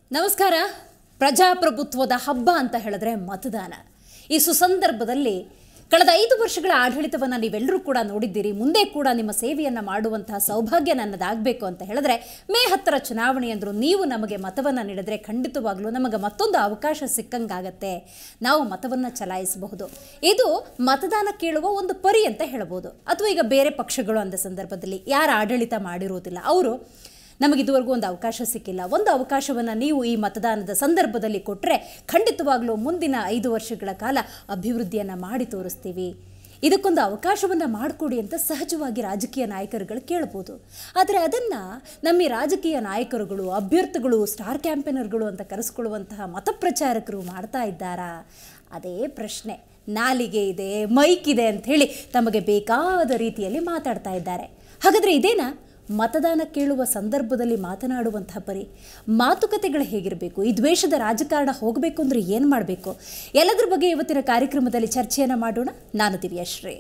ನಮಸ್ಕಾರ ಪ್ರಜಾಪ್ರಭುತ್ವದ ಹಬ್ಬ ಅಂತ ಹೇಳಿದ್ರೆ ಮತದಾನ ಈ ಸುಸಂದರ್ಭದಲ್ಲಿ ಕಳೆದ ಐದು ವರ್ಷಗಳ ಆಡಳಿತವನ್ನು ನೀವೆಲ್ಲರೂ ಕೂಡ ನೋಡಿದ್ದೀರಿ ಮುಂದೆ ಕೂಡ ನಿಮ್ಮ ಸೇವೆಯನ್ನು ಮಾಡುವಂತಹ ಸೌಭಾಗ್ಯ ನನ್ನದಾಗಬೇಕು ಅಂತ ಹೇಳಿದ್ರೆ ಮೇ ಹತ್ತರ ಚುನಾವಣೆ ಅಂದರು ನೀವು ನಮಗೆ ಮತವನ್ನು ನೀಡಿದ್ರೆ ಖಂಡಿತವಾಗ್ಲೂ ನಮಗೆ ಮತ್ತೊಂದು ಅವಕಾಶ ಸಿಕ್ಕಂಗಾಗತ್ತೆ ನಾವು ಮತವನ್ನು ಚಲಾಯಿಸಬಹುದು ಇದು ಮತದಾನ ಕೇಳುವ ಒಂದು ಪರಿ ಅಂತ ಹೇಳ್ಬೋದು ಅಥವಾ ಈಗ ಬೇರೆ ಪಕ್ಷಗಳು ಅಂದ ಸಂದರ್ಭದಲ್ಲಿ ಯಾರು ಆಡಳಿತ ಮಾಡಿರೋದಿಲ್ಲ ಅವರು ನಮಗೆ ಇದುವರೆಗೂ ಒಂದು ಅವಕಾಶ ಸಿಕ್ಕಿಲ್ಲ ಒಂದು ಅವಕಾಶವನ್ನು ನೀವು ಈ ಮತದಾನದ ಸಂದರ್ಭದಲ್ಲಿ ಕೊಟ್ಟರೆ ಖಂಡಿತವಾಗ್ಲೂ ಮುಂದಿನ ಐದು ವರ್ಷಗಳ ಕಾಲ ಅಭಿವೃದ್ಧಿಯನ್ನು ಮಾಡಿ ತೋರಿಸ್ತೀವಿ ಇದಕ್ಕೊಂದು ಅವಕಾಶವನ್ನು ಮಾಡಿಕೊಡಿ ಅಂತ ಸಹಜವಾಗಿ ರಾಜಕೀಯ ನಾಯಕರುಗಳು ಕೇಳ್ಬೋದು ಆದರೆ ಅದನ್ನು ನಮ್ಮ ಈ ರಾಜಕೀಯ ನಾಯಕರುಗಳು ಅಭ್ಯರ್ಥಿಗಳು ಸ್ಟಾರ್ ಕ್ಯಾಂಪೇನರ್ಗಳು ಅಂತ ಕರೆಸ್ಕೊಳ್ಳುವಂತಹ ಮತಪ್ರಚಾರಕರು ಮಾಡ್ತಾ ಇದ್ದಾರಾ ಅದೇ ಪ್ರಶ್ನೆ ನಾಲಿಗೆ ಇದೆ ಮೈಕ್ ಇದೆ ಅಂಥೇಳಿ ತಮಗೆ ಬೇಕಾದ ರೀತಿಯಲ್ಲಿ ಮಾತಾಡ್ತಾ ಇದ್ದಾರೆ ಹಾಗಾದರೆ ಇದೇನಾ ಮತದಾನ ಕೇಳುವ ಸಂದರ್ಭದಲ್ಲಿ ಮಾತನಾಡುವಂತಹ ಪರಿ ಮಾತುಕತೆಗಳು ಹೇಗಿರಬೇಕು ಈ ದ್ವೇಷದ ರಾಜಕಾರಣ ಹೋಗಬೇಕು ಅಂದರೆ ಏನು ಮಾಡಬೇಕು ಎಲ್ಲದರ ಬಗ್ಗೆ ಇವತ್ತಿನ ಕಾರ್ಯಕ್ರಮದಲ್ಲಿ ಚರ್ಚೆಯನ್ನು ಮಾಡೋಣ ನಾನು ದಿವ್ಯಾಶ್ರೀ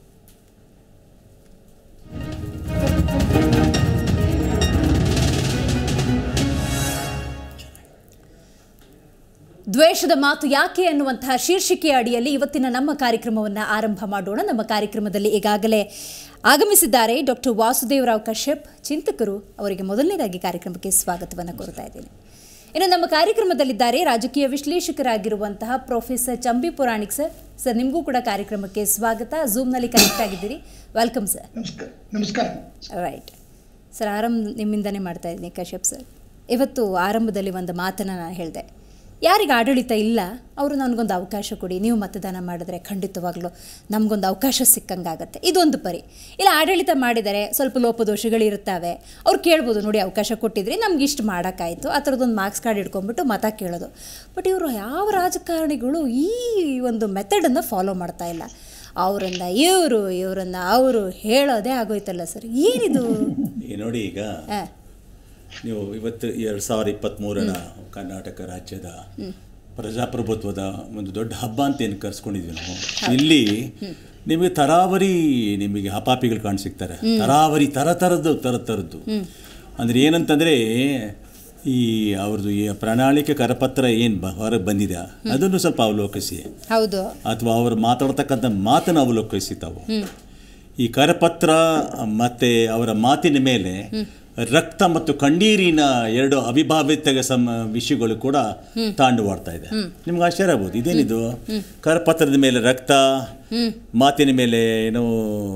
ದ್ವೇಷದ ಮಾತು ಯಾಕೆ ಅನ್ನುವಂತಹ ಶೀರ್ಷಿಕೆಯ ಅಡಿಯಲ್ಲಿ ಇವತ್ತಿನ ನಮ್ಮ ಕಾರ್ಯಕ್ರಮವನ್ನು ಆರಂಭ ಮಾಡೋಣ ನಮ್ಮ ಕಾರ್ಯಕ್ರಮದಲ್ಲಿ ಈಗಾಗಲೇ ಆಗಮಿಸಿದ್ದಾರೆ ಡಾಕ್ಟರ್ ವಾಸುದೇವರಾವ್ ಕಶ್ಯಪ್ ಚಿಂತಕರು ಅವರಿಗೆ ಮೊದಲನೇದಾಗಿ ಕಾರ್ಯಕ್ರಮಕ್ಕೆ ಸ್ವಾಗತವನ್ನು ಕೋರ್ತಾ ಇದ್ದೇನೆ ಇನ್ನು ನಮ್ಮ ಕಾರ್ಯಕ್ರಮದಲ್ಲಿದ್ದಾರೆ ರಾಜಕೀಯ ವಿಶ್ಲೇಷಕರಾಗಿರುವಂತಹ professor Chambi Puranik sir sir ನಿಮಗೂ ಕೂಡ ಕಾರ್ಯಕ್ರಮಕ್ಕೆ ಸ್ವಾಗತ ಝೂಮ್ನಲ್ಲಿ ಕನೆಕ್ಟ್ ಆಗಿದ್ದೀರಿ ವೆಲ್ಕಮ್ ಸರ್ ನಮಸ್ಕಾರ ನಮಸ್ಕಾರ ರೈಟ್ ಸರ್ ಆರಂಭ ನಿಮ್ಮಿಂದನೇ ಮಾಡ್ತಾ ಇದ್ದೀನಿ ಕಶ್ಯಪ್ ಸರ್ ಇವತ್ತು ಆರಂಭದಲ್ಲಿ ಒಂದು ಮಾತನ್ನು ನಾನು ಹೇಳಿದೆ ಯಾರಿಗೆ ಆಡಳಿತ ಇಲ್ಲ ಅವರು ನನಗೊಂದು ಅವಕಾಶ ಕೊಡಿ ನೀವು ಮತದಾನ ಮಾಡಿದ್ರೆ ಖಂಡಿತವಾಗ್ಲೂ ನಮಗೊಂದು ಅವಕಾಶ ಸಿಕ್ಕಂಗಾಗತ್ತೆ ಇದೊಂದು ಪರಿ ಇಲ್ಲ ಆಡಳಿತ ಮಾಡಿದರೆ ಸ್ವಲ್ಪ ಲೋಪದೋಷಗಳಿರುತ್ತವೆ ಅವ್ರು ಕೇಳ್ಬೋದು ನೋಡಿ ಅವಕಾಶ ಕೊಟ್ಟಿದ್ರಿ ನಮ್ಗೆ ಇಷ್ಟು ಮಾಡೋಕ್ಕಾಯಿತು ಆ ಥರದ್ದೊಂದು ಮಾರ್ಕ್ಸ್ ಕಾರ್ಡ್ ಇಟ್ಕೊಂಡ್ಬಿಟ್ಟು ಮತ ಕೇಳೋದು ಬಟ್ ಇವರು ಯಾವ ರಾಜಕಾರಣಿಗಳು ಈ ಒಂದು ಮೆಥಡನ್ನು ಫಾಲೋ ಮಾಡ್ತಾ ಇಲ್ಲ ಅವರನ್ನ ಇವರು ಇವರನ್ನ ಅವರು ಹೇಳೋದೇ ಆಗೋಯ್ತಲ್ಲ ಸರ್ ಏನಿದು ಈ ನೋಡಿ ಈಗ ಆ, ನೀವು ಇವತ್ತು ಎರಡು ಸಾವಿರದ ಇಪ್ಪತ್ತ್ಮೂರರ ಕರ್ನಾಟಕ ರಾಜ್ಯದ ಪ್ರಜಾಪ್ರಭುತ್ವದ ಒಂದು ದೊಡ್ಡ ಹಬ್ಬ ಅಂತ ಏನು ಕರ್ಸ್ಕೊಂಡಿದ್ವಿ ನಾವು ಇಲ್ಲಿ ನಿಮಗೆ ತರಾವರಿ ನಿಮಗೆ ಹಪಾಪಿಗಳು ಕಾಣಸಿಗ್ತಾರೆ ತರಾವರಿ ತರ ಥರದ್ದು ತರ ಥರದ್ದು ಅಂದರೆ ಏನಂತಂದರೆ ಈ ಅವ್ರದ್ದು ಈ ಪ್ರಣಾಳಿಕೆ ಕರಪತ್ರ ಏನು ಹೊರಗೆ ಬಂದಿದೆ ಅದನ್ನು ಸ್ವಲ್ಪ ಅವಲೋಕಿಸಿ ಹೌದು ಅಥವಾ ಅವರು ಮಾತಾಡ್ತಕ್ಕಂಥ ಮಾತನ್ನು ಅವಲೋಕಿಸಿ ತಾವು ಈ ಕರಪತ್ರ ಮತ್ತೆ ಅವರ ಮಾತಿನ ಮೇಲೆ ರಕ್ತ ಮತ್ತು ಕಣ್ಣೀರಿನ ಎರಡು ಅವಿಭಾವಿತ ಸಮ ವಿಷಯಗಳು ಕೂಡ ತಾಂಡವಾಡ್ತಾ ಇದೆ ನಿಮ್ಗೆ ಆಶ್ಚರ್ಯ ಆಗ್ಬೋದು ಇದೇನಿದು ಕರಪತ್ರದ ಮೇಲೆ ರಕ್ತ ಮಾತಿನ ಮೇಲೆ ಏನೋ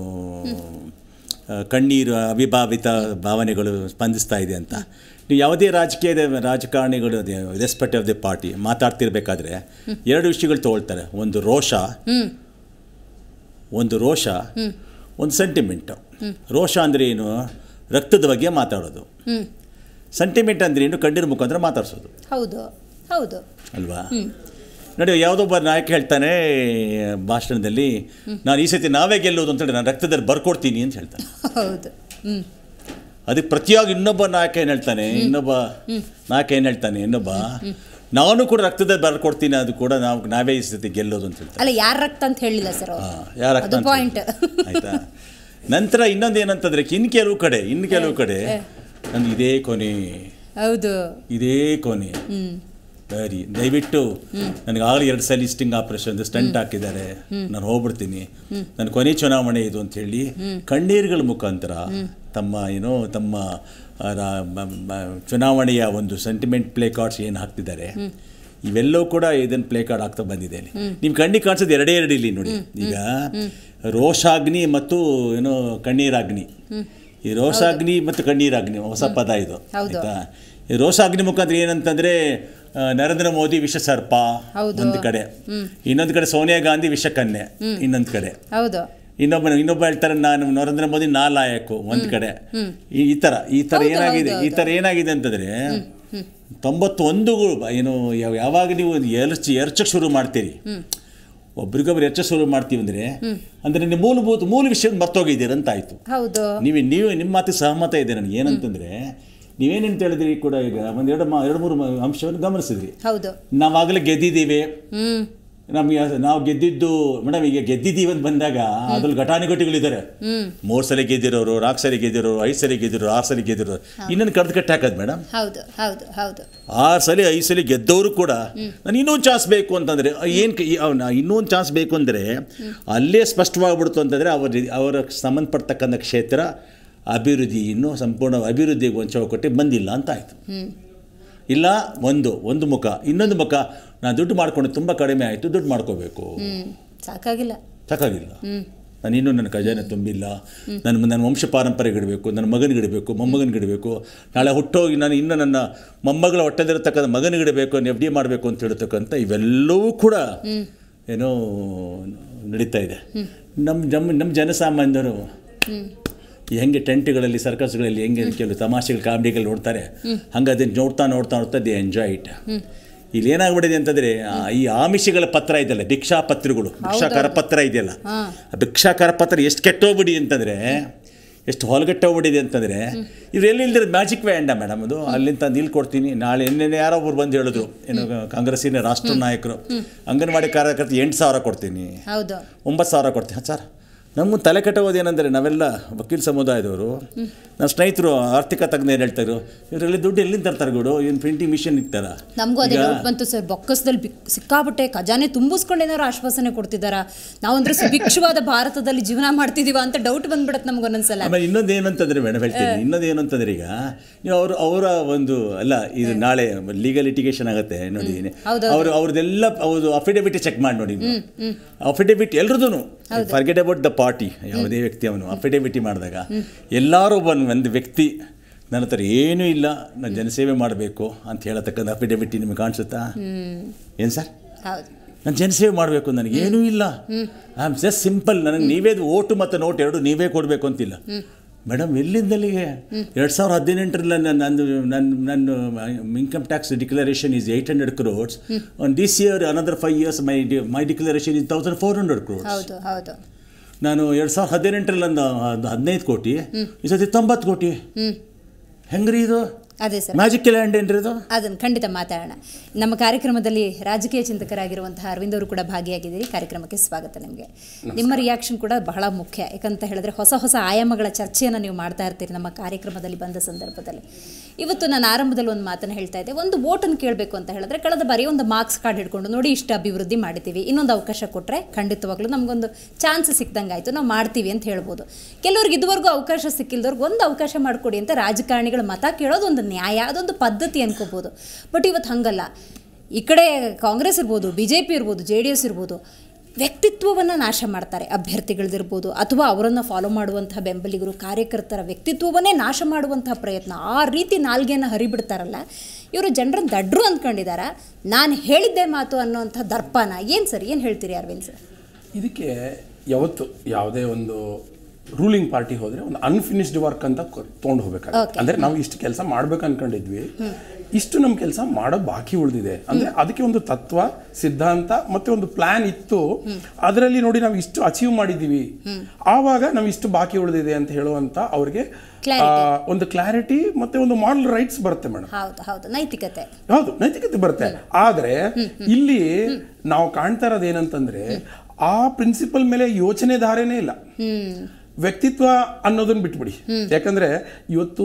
ಆ, ಕಣ್ಣೀರು ಅವಿಭಾವಿತ ಭಾವನೆಗಳು ಸ್ಪಂದಿಸ್ತಾ ಇದೆ ಅಂತ ನೀವು ಯಾವುದೇ ರಾಜಕೀಯದ ರಾಜಕಾರಣಿಗಳು ರೆಸ್ಪೆಕ್ಟ್ ಆಫ್ ದಿ ಪಾರ್ಟಿ ಮಾತಾಡ್ತಿರ್ಬೇಕಾದ್ರೆ ಎರಡು ವಿಷಯಗಳು ತಗೊಳ್ತಾರೆ ಒಂದು ರೋಷ ಒಂದು ರೋಷ ಒಂದು ಸೆಂಟಿಮೆಂಟು ರೋಷ ಅಂದರೆ ಏನು ರಕ್ತದ ಬಗ್ಗೆ ಮಾತಾಡೋದು ಹ್ಮ್ ಸೆಂಟಿಮೆಂಟ್ ಅಂದ್ರೆ ಏನು ಕಣ್ಣೀರ ಮುಖಾಂತರ ಮಾತಾಡ್ಸೋದು ಹೌದು ಹೌದು ಅಲ್ವಾ ನೋಡಿ ಯಾವುದೊಬ್ಬ ನಾಯಕ ಹೇಳ್ತಾನೆ ಭಾಷಣದಲ್ಲಿ ನಾನು ಈ ಸತಿ ನಾವೇ ಗೆಲ್ಲೋದು ಅಂತೇಳಿ ನಾನು ರಕ್ತದಲ್ಲಿ ಬರ್ಕೊಡ್ತೀನಿ ಅಂತ ಹೇಳ್ತಾನೆ ಹೌದು ಹ್ಮ್ ಅದಕ್ಕೆ ಪ್ರತಿಯಾಗಿ ಇನ್ನೊಬ್ಬ ನಾಯಕ ಏನು ಹೇಳ್ತಾನೆ ಇನ್ನೊಬ್ಬ ನಾಯಕ ಏನು ಹೇಳ್ತಾನೆ ಇನ್ನೊಬ್ಬ ನಾನು ಕೂಡ ರಕ್ತದಲ್ಲಿ ಬರ್ಕೊಡ್ತೀನಿ ಅದು ಕೂಡ ನಾವು ನಾವೇ ಈ ಸತಿ ಗೆಲ್ಲೋದು ಅಂತ ಹೇಳ್ತಾನೆ ಅಲ್ಲ ಯಾರ ರಕ್ತ ಅಂತ ಹೇಳಿಲ್ಲ ಸರ್ ಹಾ, ಅವರು ಯಾರ ಅದು ಪಾಯಿಂಟ್ ಆಯ್ತಾ ನಂತರ ಇನ್ನೊಂದು ಏನಂತಂದ್ರೆ ಇನ್ನು ಕೆಲವು ಕಡೆ ಇನ್ನು ಕೆಲವು ಕಡೆ ನಂದು ಇದೇ ಕೊನೆ ಹೌದು ಇದೇ ಕೊನೆ ಹ್ಮ್ ಸರಿ ದಯವಿಟ್ಟು ನನಗೆ ಆಗಲೇ ಎರಡು ಸಲ ಸ್ಟಿಂಗ್ ಆಪರೇಷನ್ ಸ್ಟಂಟ್ ಹಾಕಿದ್ದಾರೆ ನಾನು ಹೋಗ್ಬಿಡ್ತೀನಿ ನನ್ನ ಕೊನೆ ಚುನಾವಣೆ ಇದು ಅಂತ ಹೇಳಿ ಕಣ್ಣೀರುಗಳ ಮುಖಾಂತರ ತಮ್ಮ ಏನೋ ತಮ್ಮ ಆ, ರಾ- ಮ- ಮ- ಚುನಾವಣೆಯ ಒಂದು ಸೆಂಟಿಮೆಂಟ್ ಪ್ಲೇ ಕಾರ್ಡ್ಸ್ ಏನು ಹಾಕ್ತಿದ್ದಾರೆ ಇವೆಲ್ಲವೂ ಕೂಡ ಇದನ್ನು ಪ್ಲೇ ಕಾರ್ಡ್ ಆಗ್ತಾ ಬಂದಿದೆ ಇಲ್ಲಿ ನಿಮ್ಮ ಕಣ್ಣಿಗೆ ಕಾಣಿಸೋದು ಎರಡೇ ಎರಡು ಇಲ್ಲಿ ನೋಡಿ ಈಗ ರೋಷಾಗ್ನಿ ಮತ್ತು ಏನೋ ಕಣ್ಣೀರಾಗ್ನಿ ಈ ರೋಷಾಗ್ನಿ ಮತ್ತು ಕಣ್ಣೀರಾಗ್ನಿ ಹೊಸ ಪದ ಇದು ಹೌದು. ಆಯ್ತಾ ಈ ರೋಷಾಗ್ನಿ ಮುಖಾಂತರ ಏನಂತಂದ್ರೆ ಆ, ನರೇಂದ್ರ ಮೋದಿ ವಿಷಸರ್ಪ ಹೌದು. ಒಂದು ಕಡೆ ಇನ್ನೊಂದು ಕಡೆ ಸೋನಿಯಾ ಗಾಂಧಿ ವಿಷಕನ್ಯೆ ಇನ್ನೊಂದು ಕಡೆ ಹೌದು ಇನ್ನೊಬ್ಬ ಇನ್ನೊಬ್ಬ ಹೇಳ್ತಾರೆ ನಾನು ನರೇಂದ್ರ ಮೋದಿ ನಾಲಾಯಕು ಒಂದು ಕಡೆ ಈ ಈ ಥರ ಈ ಥರ ಹೌದು, ಏನಾಗಿದೆ ಹೌದು, ಈ ಥರ ಏನಾಗಿದೆ ಅಂತಂದ್ರೆ ತೊಂಬತ್ತೊಂದು ಏನು ಯಾವ- ಯಾವಾಗ ನೀವು ಎರಚ್ ಎರಚಕ್ಕೆ ಶುರು ಮಾಡ್ತೀರಿ ಒಬ್ರಿಗೊಬ್ರು ಎರಚ ಶುರು ಮಾಡ್ತೀವಿ ಅಂದ್ರೆ ಅಂದ್ರೆ ನೀವು ಮೂಲಭೂತ ಮೂಲ ವಿಷಯ ಮರ್ತೋಗಿದ್ದೀರ ಅಂತ ಆಯ್ತು ಹೌದು ನೀವು ನೀವು ನಿಮ್ಮ ಮಾತಿಗೆ ಸಹಮತ ಇದೆ ನನಗೆ ಏನಂತಂದ್ರೆ ನೀವೇನೇನು ಹೇಳಿದ್ರಿ ಕೂಡ ಈಗ ಒಂದು ಎರಡು ಮಾ ಎರಡು ಮೂರು ಮ- ಅಂಶವನ್ನು ಗಮನಿಸಿದ್ರಿ ಹೌದು ನಾವಾಗಲೇ ಗೆದ್ದಿದ್ದೀವಿ ಹ್ಮ್ ನಮಗೆ ನಾವು ಗೆದ್ದಿದ್ದು ಮೇಡಮ್ ಈಗ ಗೆದ್ದಿದ್ದೀವಿ ಅಂತ ಬಂದಾಗ ಅದ್ರಲ್ಲಿ ಘಟಾನುಘಟಿಗಳಿದ್ದಾರೆ ಮೂರು ಸಲ ಗೆದ್ದಿರೋರು ನಾಲ್ಕು ಸಲ ಗೆದ್ದಿರೋರು ಐದು ಸಲ ಗೆದ್ದಿರೋರು ಆರು ಸಲ ಗೆದ್ದಿರೋರು ಇನ್ನೊಂದು ಕಡ್ದು ಕಟ್ಟಿ ಹಾಕೋದು ಮೇಡಮ್ ಹೌದು ಹೌದು ಹೌದು ಆರು ಸಲ ಐದು ಸಲ ಗೆದ್ದವರು ಕೂಡ ನಾನು ಇನ್ನೊಂದು ಚಾನ್ಸ್ ಬೇಕು ಅಂತಂದರೆ ಏನು ಅವನ ಇನ್ನೊಂದು ಚಾನ್ಸ್ ಬೇಕು ಅಂದರೆ ಅಲ್ಲೇ ಸ್ಪಷ್ಟವಾಗ್ಬಿಡ್ತು ಅಂತಂದರೆ ಅವರ ಅವರ ಸಂಬಂಧಪಡ್ತಕ್ಕಂಥ ಕ್ಷೇತ್ರ ಅಭಿವೃದ್ಧಿ ಇನ್ನೂ ಸಂಪೂರ್ಣ ಅಭಿವೃದ್ಧಿಗೆ ಒಂದು ಚೌಕಟ್ಟು ಬಂದಿಲ್ಲ ಅಂತ ಆಯಿತು ಇಲ್ಲ ಒಂದು ಒಂದು ಮುಖ ಇನ್ನೊಂದು ಮುಖ ನಾನು ದುಡ್ಡು ಮಾಡ್ಕೊಂಡು ತುಂಬ ಕಡಿಮೆ ಆಯಿತು ದುಡ್ಡು ಮಾಡ್ಕೋಬೇಕು ಹ್ಮ್ ಸಾಕಾಗಿಲ್ಲ ಸಾಕಾಗಿಲ್ಲ ನಾನು ಇನ್ನೂ ನನ್ನ ಖಜಾನೆ ತುಂಬಿಲ್ಲ ನನ್ನ ನನ್ನ ವಂಶ ಪಾರಂಪರೆಗೆ ಇಡಬೇಕು ನನ್ನ ಮಗನಿಗೆ ಇಡಬೇಕು ಮೊಮ್ಮಗನಿಗೆ ಇಡಬೇಕು ನಾಳೆ ಹುಟ್ಟೋಗಿ ನಾನು ಇನ್ನು ನನ್ನ ಮೊಮ್ಮಗಳ ಹೊಟ್ಟೆದಿರತಕ್ಕಂಥ ಮಗನಿಗೆ ಇಡಬೇಕು ಎಫ್ ಡಿ ಮಾಡಬೇಕು ಅಂತ ಹೇಳ್ತಕ್ಕಂಥ ಇವೆಲ್ಲವೂ ಕೂಡ ಏನೋ ನಡೀತಾ ಇದೆ ನಮ್ಮ ನಮ್ಮ ನಮ್ಮ ಜನಸಾಮಾನ್ಯರು ಈ ಹೆಂಗೆ ಟೆಂಟ್ಗಳಲ್ಲಿ ಸರ್ಕಸ್ಗಳಲ್ಲಿ ಹೆಂಗೆ ಕೆಲವು ತಮಾಷೆಗಳು ಕಾಮಿಡಿಗಳು ನೋಡ್ತಾರೆ ಹಂಗೆ ಅದನ್ನು ನೋಡ್ತಾ ನೋಡ್ತಾ ನೋಡ್ತಾ ದೇ ಎಂಜಾಯ್ ಇಟ್ ಇಲ್ಲಿ ಏನಾಗ್ಬಿಟ್ಟಿದೆ ಅಂತಂದರೆ ಈ ಆಮಿಷಗಳ ಪತ್ರ ಇದೆಯಲ್ಲ ಭಿಕ್ಷಾ ಪತ್ರಗಳು ಭಿಕ್ಷಾ ಕರಪತ್ರ ಇದೆಯಲ್ಲ ಆ ಭಿಕ್ಷಾ ಕರಪತ್ರ ಎಷ್ಟು ಕೆಟ್ಟೋಗ್ಬಿಡಿ ಅಂತಂದರೆ ಎಷ್ಟು ಹೊಲಗಟ್ಟೋಗ್ಬಿಟ್ಟಿದೆ ಅಂತಂದರೆ ಇವ್ರು ಎಲ್ಲಿಲ್ದಿರೋ ಮ್ಯಾಜಿಕ್ ವ್ಯಾಂಡ ಮೇಡಮ್ ಅದು ಅಲ್ಲಿಂದ ನೀಲ್ ಕೊಡ್ತೀನಿ ನಾಳೆ ಇನ್ನೇನು ಯಾರೋ ಒಬ್ರು ಬಂದು ಹೇಳಿದ್ರು ಏನು ಕಾಂಗ್ರೆಸ್ಸಿನ ರಾಷ್ಟ್ರ ನಾಯಕರು ಅಂಗನವಾಡಿ ಕಾರ್ಯಕರ್ತ ಎಂಟು ಸಾವಿರ ಕೊಡ್ತೀನಿ ಹೌದು ಒಂಬತ್ತು ಸಾವಿರ ಕೊಡ್ತೀನಿ ಸರ್ ನಮ್ಮ ತಲೆ ಕೆಟ್ಟೋದು ಏನಂದರೆ ನಾವೆಲ್ಲ ವಕೀಲ ಸಮುದಾಯದವರು ನಮ್ಮ ಸ್ನೇಹಿತರು ಆರ್ಥಿಕ ತಜ್ಞರು ಹೇಳ್ತಾರೆ ಇವರಲ್ಲಿ ದುಡ್ಡು ಎಲ್ಲಿಂದ ತರ್ತಾರೆ ಗುಡು ಏನು ಪ್ರಿಂಟಿಂಗ್ ಮಿಷನ್ ಇರ್ತಾರ ನಮಗೂ ಅದೇ ಡೌಟ್ ಬಂತು ಸರ್ ಬೊಕ್ಕಸದಲ್ಲಿ ಬಿಕ್ ಸಿಕ್ಕಾಪಟ್ಟೆ ಖಜಾನೆ ತುಂಬಿಸ್ಕೊಂಡೇನಾರು ಆಶ್ವಾಸನೆ ಕೊಡ್ತಿದ್ದಾರಾ ನಾವಂದ್ರೆ ಸುಭಿಕ್ಷವಾದ ಭಾರತದಲ್ಲಿ ಜೀವನ ಮಾಡ್ತಿದೀವ ಅಂತ ಡೌಟ್ ಬಂದ್ಬಿಡತ್ತೆ ನಮ್ಗೆ ಒಂದೊಂದ್ಸಲ ಆಮೇಲೆ ಇನ್ನೊಂದು ಏನಂತಂದ್ರೆ ಮೇಡಮ್ ಹೇಳ್ತೀನಿ ಇನ್ನೊಂದು ಏನು ಅಂತಂದ್ರೆ ಈಗ ನೀವು ಅವರು ಅವರ ಒಂದು ಅಲ್ಲ ಇದು ನಾಳೆ ಲೀಗಲ್ ಲಿಟಿಗೇಷನ್ ಆಗುತ್ತೆ ನೋಡಿ ಹೌದು, ಅವರು ಅವ್ರದ್ದೆಲ್ಲ ಅವ್ರದ್ದು ಅಫಿಡವಿಟ್ ಚೆಕ್ ಮಾಡಿ ನೋಡಿ ಅಫಿಡವಿಟ್ ಎಲ್ರದ್ದು ಫರ್ಗೆಟ್ ಅಬೌಟ್ ದ ಪಾರ್ಟಿ ಯಾವುದೇ ವ್ಯಕ್ತಿ ಅವನು ಅಫಿಡವಿಟಿ ಮಾಡಿದಾಗ ಎಲ್ಲರೂ ಒಬ್ಬ ಒಂದು ವ್ಯಕ್ತಿ ನನ್ನ ಹತ್ರ ಏನೂ ಇಲ್ಲ ನಾನು ಜನಸೇವೆ ಮಾಡಬೇಕು ಅಂತ ಹೇಳತಕ್ಕಂಥ ಅಫಿಡವಿಟಿ ನಿಮಗೆ ಕಾಣಿಸುತ್ತಾ ಏನು ಸರ್ ಹೌದು ನಾನು ಜನಸೇವೆ ಮಾಡಬೇಕು ನನಗೆ ಏನೂ ಇಲ್ಲ ಐ ಆಮ್ ಜಸ್ಟ್ ಸಿಂಪಲ್ ನನಗೆ ನೀವೇ ಓಟು ಮತ್ತು ನೋಟ್ ಎರಡು ನೀವೇ ಕೊಡಬೇಕು ಅಂತಿಲ್ಲ ಮೇಡಮ್ ಎಲ್ಲಿಂದಲ್ಲಿಗೆ ಎರಡು ಸಾವಿರದ ಹದಿನೆಂಟರಲ್ಲಿ ನನ್ನ ನಂದು ನನ್ನ ನನ್ನ income tax declaration is eight hundred crores on this year another five years my my declaration is thousand four hundred crores ಹೌದು ಹೌದು ನಾನು ಎರಡು ಸಾವಿರದ ಹದಿನೆಂಟರಲ್ಲಿ ಒಂದು ಹದಿನೈದು ಕೋಟಿ ಈ ಸತಿ ತೊಂಬತ್ತು ಕೋಟಿ ಹ್ಮ್ ಹೆಂಗ್ರಿ ಇದು ಅದೇ ಸರ್ ಮ್ಯಾಜಿಕ್ ಲ್ಯಾಂಡ್ ಏನ್ರಿ ಇದು ಅದನ್ನು ಖಂಡಿತ ಮಾತಾಡೋಣ ನಮ್ಮ ಕಾರ್ಯಕ್ರಮದಲ್ಲಿ ರಾಜಕೀಯ ಚಿಂತಕರಾಗಿರುವಂತಹ ಅರವಿಂದ್ ಅವರು ಕೂಡ ಭಾಗಿಯಾಗಿದ್ದೀರಿ ಕಾರ್ಯಕ್ರಮಕ್ಕೆ ಸ್ವಾಗತ ನಿಮಗೆ ನಿಮ್ಮ ರಿಯಾಕ್ಷನ್ ಕೂಡ ಬಹಳ ಮುಖ್ಯ ಯಾಕಂತ ಹೇಳಿದ್ರೆ ಹೊಸ ಹೊಸ ಆಯಾಮಗಳ ಚರ್ಚೆಯನ್ನು ನೀವು ಮಾಡ್ತಾ ಇರ್ತೀರಿ ನಮ್ಮ ಕಾರ್ಯಕ್ರಮದಲ್ಲಿ ಬಂದ ಸಂದರ್ಭದಲ್ಲಿ ಇವತ್ತು ನಾನು ಆರಂಭದಲ್ಲಿ ಒಂದು ಮಾತನ್ನು ಹೇಳ್ತಾ ಇದ್ದೆ ಒಂದು ಓಟನ್ನು ಕೇಳಬೇಕು ಅಂತ ಹೇಳಿದ್ರೆ ಕಳೆದ ಬಾರಿ ಒಂದು ಮಾರ್ಕ್ಸ್ ಕಾರ್ಡ್ ಹಿಡ್ಕೊಂಡು ನೋಡಿ ಇಷ್ಟು ಅಭಿವೃದ್ಧಿ ಮಾಡಿದ್ದೀವಿ ಇನ್ನೊಂದು ಅವಕಾಶ ಕೊಟ್ಟರೆ ಖಂಡಿತವಾಗ್ಲೂ ನಮಗೊಂದು ಚಾನ್ಸ್ ಸಿಕ್ದಂಗೆ ಆಯಿತು ನಾವು ಮಾಡ್ತೀವಿ ಅಂತ ಹೇಳ್ಬೋದು ಕೆಲವ್ರಿಗೆ ಇದುವರೆಗೂ ಅವಕಾಶ ಸಿಕ್ಕಿಲ್ದವ್ರಿಗೆ ಒಂದು ಅವಕಾಶ ಮಾಡಿಕೊಡಿ ಅಂತ ರಾಜಕಾರಣಿಗಳ ಮತ ಕೇಳೋದು ಒಂದು ನ್ಯಾಯ ಅದೊಂದು ಪದ್ಧತಿ ಅನ್ಕೋಬೋದು ಬಟ್ ಇವತ್ತು ಹಂಗಲ್ಲ ಈ ಕಡೆ ಕಾಂಗ್ರೆಸ್ ಇರ್ಬೋದು ಬಿ ಜೆ ಪಿ ಇರ್ಬೋದು ಜೆ ಡಿ ಎಸ್ ಇರ್ಬೋದು ವ್ಯಕ್ತಿತ್ವವನ್ನು ನಾಶ ಮಾಡ್ತಾರೆ ಅಭ್ಯರ್ಥಿಗಳದಿರ್ಬೋದು ಅಥವಾ ಅವರನ್ನು ಫಾಲೋ ಮಾಡುವಂತಹ ಬೆಂಬಲಿಗರು ಕಾರ್ಯಕರ್ತರ ವ್ಯಕ್ತಿತ್ವವನ್ನೇ ನಾಶ ಮಾಡುವಂತಹ ಪ್ರಯತ್ನ ಆ ರೀತಿ ನಾಲ್ಗೆಯನ್ನು ಹರಿಬಿಡ್ತಾರಲ್ಲ ಇವರು ಜನರನ್ನು ದಡ್ರು ಅಂದ್ಕೊಂಡಿದ್ದಾರ ನಾನು ಹೇಳಿದ್ದೆ ಮಾತು ಅನ್ನೋಂಥ ದರ್ಪನ ಏನು ಸರ್ ಏನು ಹೇಳ್ತೀರಿ ಅರವಿಂದ್ ಸರ್ ಇದಕ್ಕೆ ಯಾವತ್ತು ಯಾವುದೇ ಒಂದು ರೂಲಿಂಗ್ ಪಾರ್ಟಿ ಹೋದ್ರೆ ಒಂದು ಅನ್ಫಿನಿಶ್ಡ್ ವರ್ಕ್ ಅಂತ ತೊಗೊಂಡು ಹೋಗ್ಬೇಕಾಗುತ್ತೆ Okay. ಅಂದ್ರೆ ನಾವು ಇಷ್ಟು ಕೆಲಸ ಮಾಡ್ಬೇಕು ಅನ್ಕೊಂಡಿದ್ವಿ ಇಷ್ಟು ನಮ್ಮ ಕೆಲಸ ಮಾಡೋ ಬಾಕಿ ಉಳಿದಿದೆ ಅಂದ್ರೆ ಅದಕ್ಕೆ ಒಂದು ತತ್ವ ಸಿದ್ಧಾಂತ ಮತ್ತೆ ಒಂದು ಪ್ಲಾನ್ ಇತ್ತು ಅದರಲ್ಲಿ ನೋಡಿ ನಾವು ಇಷ್ಟು ಅಚೀವ್ ಮಾಡಿದೀವಿ ಆವಾಗ ನಾವು ಇಷ್ಟು ಬಾಕಿ ಉಳಿದಿದೆ ಅಂತ ಹೇಳುವಂತ ಅವ್ರಿಗೆ ಆ, ಒಂದು ಕ್ಲಾರಿಟಿ ಮತ್ತೆ ಒಂದು ಮಾಡಲ್ ರೈಟ್ಸ್ ಬರುತ್ತೆ ಮೇಡಮ್ ಹೌದು ಹೌದು ನೈತಿಕತೆ ಹೌದು ನೈತಿಕತೆ ಬರುತ್ತೆ ಆದ್ರೆ ಇಲ್ಲಿ ನಾವು ಕಾಣ್ತಾ ಇರೋದು ಏನಂತಂದ್ರೆ ಆ ಪ್ರಿನ್ಸಿಪಲ್ ಮೇಲೆ ಯೋಚನೆ ಧಾರೆನೇ ಇಲ್ಲ ವ್ಯಕ್ತಿತ್ವ ಅನ್ನೋದನ್ನ ಬಿಟ್ಬಿಡಿ ಯಾಕಂದ್ರೆ ಇವತ್ತು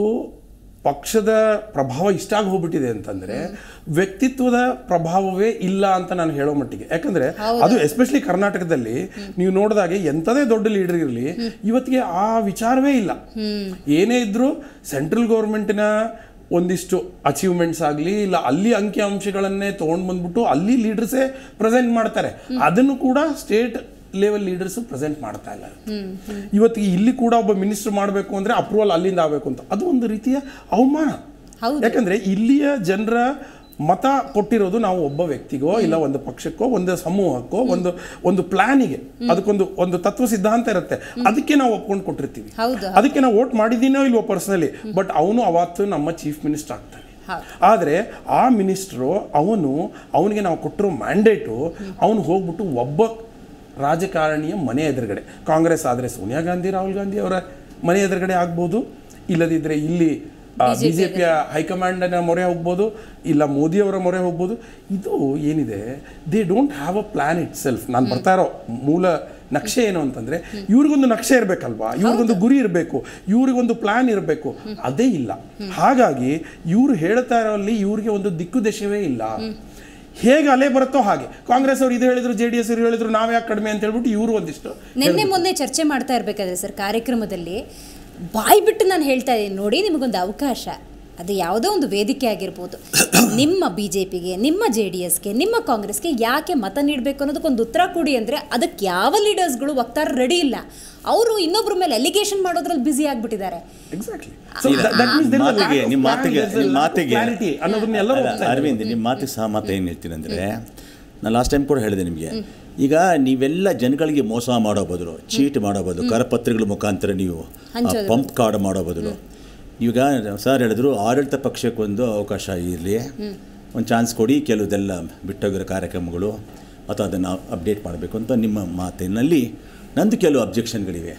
ಪಕ್ಷದ ಪ್ರಭಾವ ಇಷ್ಟಾಗಿ ಹೋಗ್ಬಿಟ್ಟಿದೆ ಅಂತಂದ್ರೆ ವ್ಯಕ್ತಿತ್ವದ ಪ್ರಭಾವವೇ ಇಲ್ಲ ಅಂತ ನಾನು ಹೇಳೋ ಮಟ್ಟಿಗೆ ಯಾಕಂದ್ರೆ ಅದು ಎಸ್ಪೆಷಲಿ ಕರ್ನಾಟಕದಲ್ಲಿ ನೀವು ನೋಡಿದಾಗೆ ಎಂಥದೇ ದೊಡ್ಡ ಲೀಡರ್ ಇರಲಿ ಇವತ್ತಿಗೆ ಆ ವಿಚಾರವೇ ಇಲ್ಲ ಏನೇ ಇದ್ರೂ ಸೆಂಟ್ರಲ್ ಗೌರ್ಮೆಂಟಿನ ಒಂದಿಷ್ಟು ಅಚೀವ್ಮೆಂಟ್ಸ್ ಆಗಲಿ ಇಲ್ಲ ಅಲ್ಲಿ ಅಂಕಿ ಅಂಶಗಳನ್ನೇ ತೊಗೊಂಡು ಬಂದ್ಬಿಟ್ಟು ಅಲ್ಲಿ ಲೀಡರ್ಸೇ ಪ್ರೆಸೆಂಟ್ ಮಾಡ್ತಾರೆ ಅದನ್ನು ಕೂಡ ಸ್ಟೇಟ್ ಲೆವೆಲ್ ಲೀಡರ್ಸ್ ಪ್ರೆಸೆಂಟ್ ಮಾಡ್ತಾ ಇಲ್ಲ ಇವತ್ತಿಗೆ ಇಲ್ಲಿ ಕೂಡ ಒಬ್ಬ ಮಿನಿಸ್ಟರ್ ಮಾಡಬೇಕು ಅಂದ್ರೆ ಅಪ್ರೂವಲ್ ಅಲ್ಲಿಂದ ಆಗಬೇಕು ಅಂತ ಅದು ಒಂದು ರೀತಿಯ ಅವಮಾನ ಹೌದು. ಯಾಕಂದ್ರೆ ಇಲ್ಲಿಯ ಜನರ ಮತ ಕೊಟ್ಟಿರೋದು ನಾವು ಒಬ್ಬ ವ್ಯಕ್ತಿಗೋ ಇಲ್ಲ ಒಂದು ಪಕ್ಷಕ್ಕೋ ಒಂದು ಸಮೂಹಕ್ಕೋ ಒಂದು ಒಂದು ಪ್ಲಾನಿಗೆ ಅದಕ್ಕೊಂದು ಒಂದು ತತ್ವ ಸಿದ್ಧಾಂತ ಇರುತ್ತೆ ಅದಕ್ಕೆ ನಾವು ಒಪ್ಕೊಂಡು ಕೊಟ್ಟಿರ್ತೀವಿ ಹೌದು ಅದಕ್ಕೆ ನಾವು ವೋಟ್ ಮಾಡಿದ್ದೀನೋ ಇಲ್ವೋ ಪರ್ಸನಲಿ ಬಟ್ ಅವನು ಅವತ್ತು ನಮ್ಮ ಚೀಫ್ ಮಿನಿಸ್ಟರ್ ಆಗ್ತಾನೆ ಹೌದು ಆದರೆ ಆ ಮಿನಿಸ್ಟ್ರು ಅವನು ಅವನಿಗೆ ನಾವು ಕೊಟ್ಟಿರೋ ಮ್ಯಾಂಡೇಟು ಅವನು ಹೋಗ್ಬಿಟ್ಟು ಒಬ್ಬ ರಾಜಕಾರಣಿಯ ಮನೆ ಎದುರುಗಡೆ ಕಾಂಗ್ರೆಸ್ ಆದರೆ ಸೋನಿಯಾ ಗಾಂಧಿ ರಾಹುಲ್ ಗಾಂಧಿ ಅವರ ಮನೆ ಎದುರುಗಡೆ ಆಗ್ಬೋದು ಇಲ್ಲದಿದ್ದರೆ ಇಲ್ಲಿ ಬಿಜೆಪಿಯ ಹೈಕಮಾಂಡ್ನ ಮೊರೆ ಹೋಗ್ಬೋದು ಇಲ್ಲ ಮೋದಿಯವರ ಮೊರೆ ಹೋಗ್ಬೋದು ಇದು ಏನಿದೆ they don't have a plan itself ನಾನು ಬರ್ತಾ ಇರೋ ಮೂಲ ನಕ್ಷೆ ಏನು ಅಂತಂದ್ರೆ ಇವ್ರಿಗೊಂದು ನಕ್ಷೆ ಇರಬೇಕಲ್ವಾ ಇವ್ರಿಗೊಂದು ಗುರಿ ಇರಬೇಕು ಇವ್ರಿಗೊಂದು ಪ್ಲಾನ್ ಇರಬೇಕು ಅದೇ ಇಲ್ಲ ಹಾಗಾಗಿ ಇವ್ರು ಹೇಳ್ತಾ ಇರೋಲ್ಲಿ ಇವ್ರಿಗೆ ಒಂದು ದಿಕ್ಕು ದಶವೇ ಇಲ್ಲ ಹೇಗೆ ಅಲೆ ಬರುತ್ತೋ ಹಾಗೆ ಕಾಂಗ್ರೆಸ್ ಅವ್ರು ಇದು ಹೇಳಿದ್ರು ಜೆ ಡಿ ಎಸ್ ಅವ್ರು ಹೇಳಿದ್ರು ನಾವ್ ಯಾಕೆ ಕಡಿಮೆ ಅಂತ ಹೇಳ್ಬಿಟ್ಟು ಇವರು ಒಂದಿಷ್ಟು ನಿನ್ನೆ ಮೊನ್ನೆ ಚರ್ಚೆ ಮಾಡ್ತಾ ಇರಬೇಕಾದ್ರೆ ಸರ್ ಕಾರ್ಯಕ್ರಮದಲ್ಲಿ ಬಾಯಿ ಬಿಟ್ಟು ನಾನು ಹೇಳ್ತಾ ಇದ್ದೀನಿ ನೋಡಿ ನಿಮಗೊಂದು ಅವಕಾಶ ಅದು ಯಾವುದೋ ಒಂದು ವೇದಿಕೆ ಆಗಿರ್ಬೋದು ನಿಮ್ಮ ಬಿ ಜೆ ಪಿಗೆ ನಿಮ್ಮ ಜೆ ಡಿ ಎಸ್ಗೆ ನಿಮ್ಮ ಕಾಂಗ್ರೆಸ್ಗೆ ಯಾಕೆ ಮತ ನೀಡಬೇಕು ಅನ್ನೋದಕ್ಕೊಂದು ಉತ್ತರ ಕೊಡಿ ಅಂದರೆ ಅದಕ್ಕೆ ಯಾವ ಲೀಡರ್ಸ್ಗಳು ವಕ್ತಾರ ರೆಡಿ ಇಲ್ಲ ಅವರು ಇನ್ನೊಬ್ಬರ ಮೇಲೆ ಅಲಿಗೇಷನ್ ಮಾಡೋದ್ರಲ್ಲಿ ಬ್ಯುಸಿ ಆಗಿಬಿಟ್ಟಿದ್ದಾರೆ ಎಕ್ಸಾಕ್ಟ್ಲಿ ಮಾತಿಗೆ ನಿಮ್ಮ ಮಾತಿಗೆ ನಿಮ್ಮ ಮಾತಿಗೆ ಅನ್ನೋದನ್ನ ಎಲ್ಲರೂ ಅಲ್ಲ, ಒಪ್ತಾ ಇದ್ದಾರೆ. ಅರವಿಂದ್ ನಿಮ್ಮ ಮಾತಿಗೆ ಸಹ ಮಾತು ಏನು ಹೇಳ್ತೀನಿ ಅಂದರೆ ನಾನು ಲಾಸ್ಟ್ ಟೈಮ್ ಕೂಡ ಹೇಳಿದೆ ನಿಮಗೆ ಈಗ ನೀವೆಲ್ಲ ಜನಗಳಿಗೆ ಮೋಸ ಮಾಡೋ ಬದಲು ಚೀಟ್ ಮಾಡೋ ಬದಲು ಕರಪತ್ರಗಳ ಮುಖಾಂತರ ನೀವು ಹಂಚೋದ್ರ ಪಂಪ್ ಕಾರ್ಡ್ ಮಾಡೋ ಬದಲು ಈಗ ಸರ್ ಹೇಳಿದ್ರು ಆಡಳಿತ ಪಕ್ಷಕ್ಕೊಂದು ಅವಕಾಶ ಇರಲಿ ಒಂದು ಚಾನ್ಸ್ ಕೊಡಿ ಕೆಲವುದೆಲ್ಲ ಬಿಟ್ಟೋಗಿರೋ ಕಾರ್ಯಕ್ರಮಗಳು ಅಥವಾ ಅದನ್ನು ಅಪ್ಡೇಟ್ ಮಾಡಬೇಕು ಅಂತ ನಿಮ್ಮ ಮಾತಿನಲ್ಲಿ ನಂದು ಕೆಲವು ಅಬ್ಜೆಕ್ಷನ್ಗಳಿವೆ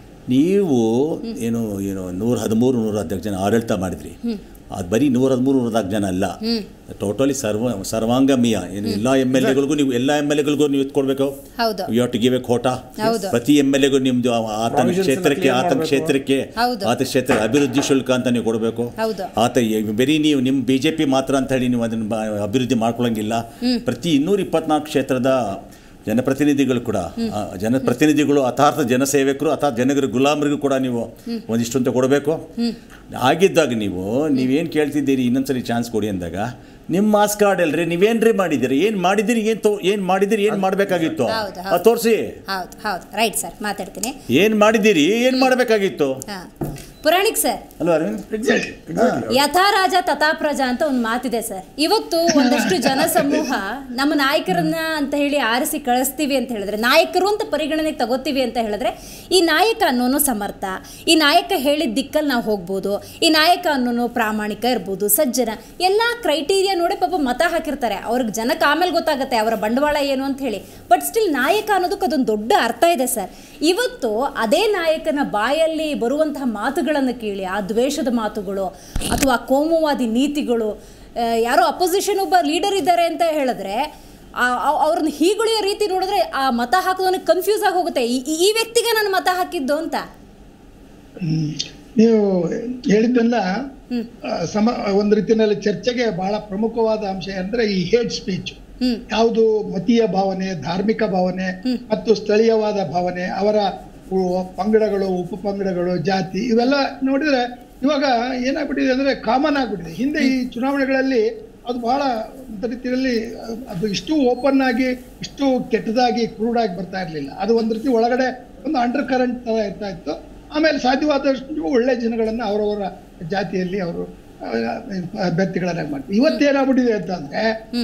ನೀವು ಏನು ಏನು ನೂರ ಹದಿಮೂರು ನೂರ ಹದಿನಾಲ್ಕು ಜನ ಆಡಳಿತ ಮಾಡಿದ್ರಿ ಅದು ಬರೀ ನೂರ ಹದಿಮೂರು ನೂರ ನಾಲ್ಕು ಜನ ಅಲ್ಲ ಟೋಟಲಿ ಸರ್ವ ಸರ್ವಾಂಗಮೀಯ ಏನು ಎಲ್ಲ ಎಮ್ ಎಲ್ ಎಗಳಿಗೂ ನೀವು ಎಲ್ಲ ಎಮ್ ಎಲ್ ಎಗಳಿಗೂ ನೀವು ಎತ್ಕೊಡ್ಬೇಕು ಹೌದು you have to give a quota ಹೌದು. ಪ್ರತಿ ಎಮ್ ಎಲ್ ಎಗೂ ನಿಮ್ದು ಆ- ಆತನ Provisions ಅನ್ನ ಕ್ಷೇತ್ರಕ್ಕೆ clear ಆತನ ಮಾಡ್ಬೇಕು. ಕ್ಷೇತ್ರಕ್ಕೆ ಹೌದು. ಆತ ಕ್ಷೇತ್ರ ಅಭಿವೃದ್ಧಿ ಶುಲ್ಕ ಅಂತ ನೀವು ಕೊಡಬೇಕು ಹೌದು. ಆತ ಈ- ಬರೀ ನೀವು ನಿಮ್ಮ ಬಿ ಜೆ ಪಿ ಮಾತ್ರ ಅಂತ ಹೇಳಿ ನೀವು ಅದನ್ನು ಬ- ಅಭಿವೃದ್ಧಿ ಮಾಡ್ಕೊಳಂಗಿಲ್ಲ ಪ್ರತಿ ಇನ್ನೂರ ಇಪ್ಪತ್ನಾಲ್ಕು ಕ್ಷೇತ್ರದ ಜನಪ್ರತಿನಿಧಿಗಳು ಕೂಡ ಆ, ಜನಪ್ರತಿನಿಧಿಗಳು ಅಥಾರ್ಥ ಜನಸೇವಕರು ಅಥಾತ್ ಜನಗರ ಗುಲಾಮರಿಗೂ ಕೂಡ ನೀವು ಒಂದಿಷ್ಟು ಅಂತ ಕೊಡಬೇಕು ಆಗಿದ್ದಾಗ ನೀವು ನೀವೇನು ಕೇಳ್ತಿದ್ದೀರಿ ಇನ್ನೊಂದ್ಸರಿ ಚಾನ್ಸ್ ಕೊಡಿ ಅಂದಾಗ ನಿಮ್ಮ ಮಾಸ್ ಕಾರ್ಡ್ ಅಲ್ರಿ ನೀವೇನ್ರಿ ಮಾಡಿದ್ದೀರಿ ಏನು ಮಾಡಿದ್ದೀರಿ ಏನು ತೋ ಏನು ಮಾಡಿದ್ದೀರಿ ಏನು ಮಾಡಬೇಕಾಗಿತ್ತು ಹೌದು, ಅದು ತೋರಿಸಿ ಹೌದು ಹೌದು ರೈಟ್ ಸರ್ ಮಾತಾಡ್ತೀನಿ ಏನು ಮಾಡಿದ್ದೀರಿ ಏನು ಮಾಡಬೇಕಾಗಿತ್ತು ಹಾಂ ಪುರಾಣಿಕ್ ಸರ್ ಅಲ್ವಾ ಅರವಿಂದ್ ಎಕ್ಸಾಕ್ಟ್ಲಿ ಎಕ್ಸಾಕ್ಟ್ಲಿ ಯಥಾ ರಾಜ ತಥಾ ಪ್ರಜಾ ಅಂತ ಒಂದು ಮಾತಿದೆ ಸರ್ ಇವತ್ತು ಒಂದಷ್ಟು ಜನಸಮೂಹ ನಮ್ಮ ನಾಯಕರನ್ನ ಅಂತ ಹೇಳಿ ಆರಿಸಿ ಕಳಿಸ್ತೀವಿ ಅಂತ ಹೇಳಿದ್ರೆ ನಾಯಕರು ಅಂತ ಪರಿಗಣನೆಗೆ ತಗೋತೀವಿ ಅಂತ ಹೇಳಿದ್ರೆ ಈ ನಾಯಕ ಅನ್ನೋನು ಸಮರ್ಥ ಈ ನಾಯಕ ಹೇಳಿದ ದಿಕ್ಕಲ್ಲಿ ನಾವು ಹೋಗ್ಬೋದು ಈ ನಾಯಕ ಅನ್ನೋನು ಪ್ರಾಮಾಣಿಕ ಇರ್ಬೋದು ಸಜ್ಜನ ಎಲ್ಲ ಕ್ರೈಟೀರಿಯಾ ನೋಡಿ ಪಾಪ ಮತ ಹಾಕಿರ್ತಾರೆ ಅವ್ರಿಗೆ ಜನಕ್ಕೆ ಆಮೇಲೆ ಗೊತ್ತಾಗುತ್ತೆ ಅವರ ಬಂಡವಾಳ ಏನು ಅಂತ ಹೇಳಿ ಬಟ್ ಸ್ಟಿಲ್ ನಾಯಕ ಅನ್ನೋದಕ್ಕೆ ಅದೊಂದು ದೊಡ್ಡ ಅರ್ಥ ಇದೆ ಸರ್ ಇವತ್ತು ಅದೇ ನಾಯಕನ ಬಾಯಲ್ಲಿ ಬರುವಂತಹ ಮಾತುಗಳನ್ನು ಕೇಳಿ ಆ ದ್ವೇಷದ ಮಾತುಗಳು ಅಥವಾ ಕೋಮುವಾದಿ ನೀತಿಗಳು ಆ, ಯಾರೋ ಅಪೋಸಿಷನ್ ಒಬ್ಬ ಲೀಡರ್ ಇದ್ದಾರೆ ಅಂತ ಹೇಳಿದ್ರೆ ಆ- ಆ- ಅವ್ರನ್ನ ಹೀಗುಳಿಯೋ ರೀತಿ ನೋಡಿದ್ರೆ ಆ ಮತ ಹಾಕೋದವನಿಗೆ ಕನ್ಫ್ಯೂಸ್ ಆಗಿ ಹೋಗುತ್ತೆ ಈ- ಈ- ಈ ವ್ಯಕ್ತಿಗೆ ನಾನು ಮತ ಹಾಕಿದ್ದು ಅಂತ ಹ್ಮ್. ನೀವು ಹೇಳಿದ್ದೆಲ್ಲ ಆ, ಸಮ ಒಂದು ರೀತಿಯಲ್ಲಿ ಚರ್ಚೆಗೆ ಬಹಳ ಪ್ರಮುಖವಾದ ಅಂಶ ಅಂದ್ರೆ ಈ ಹೇಟ್ ಸ್ಪೀಚ್ ಹ್ಮ್ ಯಾವುದು ಮತೀಯ ಭಾವನೆ ಧಾರ್ಮಿಕ ಭಾವನೆ ಮತ್ತು ಸ್ಥಳೀಯವಾದ ಭಾವನೆ ಅವರ ಉ- ಪಂಗಡಗಳು ಉಪಪಂಗಡಗಳು ಜಾತಿ ಇವೆಲ್ಲ ನೋಡಿದ್ರೆ ಇವಾಗ ಏನಾಗ್ಬಿಟ್ಟಿದೆ ಅಂದ್ರೆ ಕಾಮನ್ ಆಗ್ಬಿಟ್ಟಿದೆ ಹಿಂದೆ ಈ ಚುನಾವಣೆಗಳಲ್ಲಿ ಅದು ಬಹಳ ಒಂದು ರೀತಿಯಲ್ಲಿ ಅಹ್, ಅದು ಇಷ್ಟು ಓಪನ್ ಆಗಿ ಇಷ್ಟು ಕೆಟ್ಟದಾಗಿ ಕ್ರೂಡಾಗಿ ಬರ್ತಾ ಇರಲಿಲ್ಲ ಅದು ಒಂದು ರೀತಿ ಒಳಗಡೆ ಒಂದು ಅಂಡರ್ ಕರೆಂಟ್ ತರ ಇರ್ತಾ ಇತ್ತು ಆಮೇಲೆ ಸಾಧ್ಯವಾದಷ್ಟು ಒಳ್ಳೆ ಜನಗಳನ್ನ ಅವರವರ ಜಾತಿಯಲ್ಲಿ ಅವರು ಅಭ್ಯರ್ಥಿಗಳನ್ನಾಗಿ ಮಾಡ್ತಾರೆ ಇವತ್ತೇನಾಗ್ಬಿಟ್ಟಿದೆ ಅಂತಂದ್ರೆ